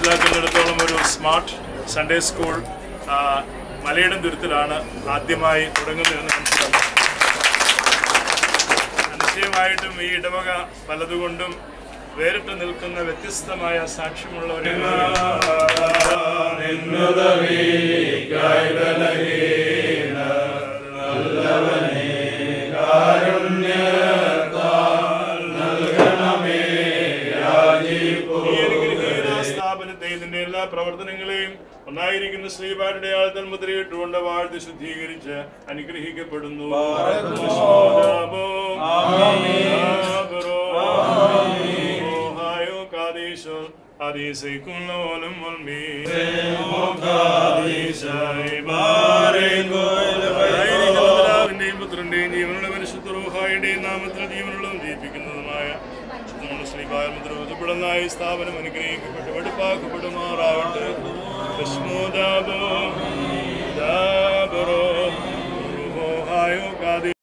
മനസ്സിലാക്കുന്നിടത്തോളം ഒരു smart Sunday school ആ, മലയിടം തുരുത്തിലാണ് ആദ്യമായി തുടങ്ങുന്നതെന്ന് മനസ്സിലാക്കും നിശ്ചയമായിട്ടും ഈ ഇടവക പലതുകൊണ്ടും വേറിട്ട് നിൽക്കുന്ന വ്യത്യസ്തമായ സാക്ഷ്യമുള്ള ഒരു ഈ അനുഗ്രഹീത സ്ഥാപനത്തെ ഇതിന്റെ എല്ലാ പ്രവർത്തനങ്ങളെയും ഒന്നായിരിക്കുന്ന ശ്രീപാരുടെ ആൾത്തൽ മുദ്രയിട്ടുകൊണ്ട് വാഴ്ത്തി ശുദ്ധീകരിച്ച് അനുഗ്രഹിക്കപ്പെടുന്നു സ്മോദാബോ, ആബറോ, ഓഹായോ കാദീശോ, ആദീസൈക്കുള്ളോനും ഉൽമീൻ. ആയിരിക്കുന്ന പിതാവിന്റെയും പുത്രന്റെയും ജീവനുള്ള പരിശുദ്ധ റൂഹായുടെയും നാമത്തിൽ ജീവനുള്ളതും ജീവിപ്പിക്കുന്നതുമായ നമ്മുടെ ശ്രീകായ മുദ്രപ്പെടുന്നായി സ്ഥാപനം അനുഗ്രഹിക്കപ്പെട്ട് വെടുപ്പാക്കപ്പെടുമാറാവട്ടെ ഭസ്മോദാബോ ദാബറോ റൂഹായോ കാദി